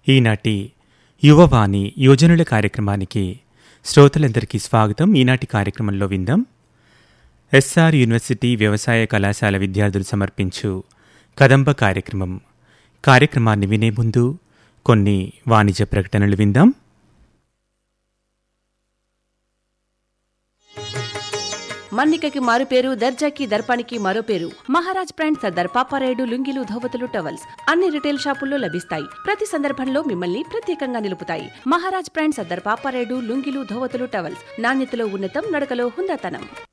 ఈనాటి యువవాణి యోజనుల కార్యక్రమానికి శ్రోతలందరికీ స్వాగతం ఈనాటి కార్యక్రమంలో విందాం ఎస్ఆర్ యూనివర్సిటీ వ్యవసాయ కళాశాల విద్యార్థులు సమర్పించు కదంబ కార్యక్రమం కార్యక్రమాన్ని వినే ముందు కొన్ని వాణిజ్య ప్రకటనలు విందాం మన్నికకి మారు పేరు దర్జాకి దర్పానికి మరో పేరు మహారాజ్ బ్రాండ్ సర్దార్ పాపారాయుడు లుంగిలు ధోవతులు టవల్స్ అన్ని రిటైల్ షాపుల్లో లభిస్తాయి ప్రతి సందర్భంలో మిమ్మల్ని ప్రత్యేకంగా నిలుపుతాయి మహారాజ్ బ్రాండ్ సర్దార్ పాపారాయుడు లుంగిలు ధోవతులు టవల్స్ నాణ్యతలో ఉన్నతం నడకలో హుందాతనం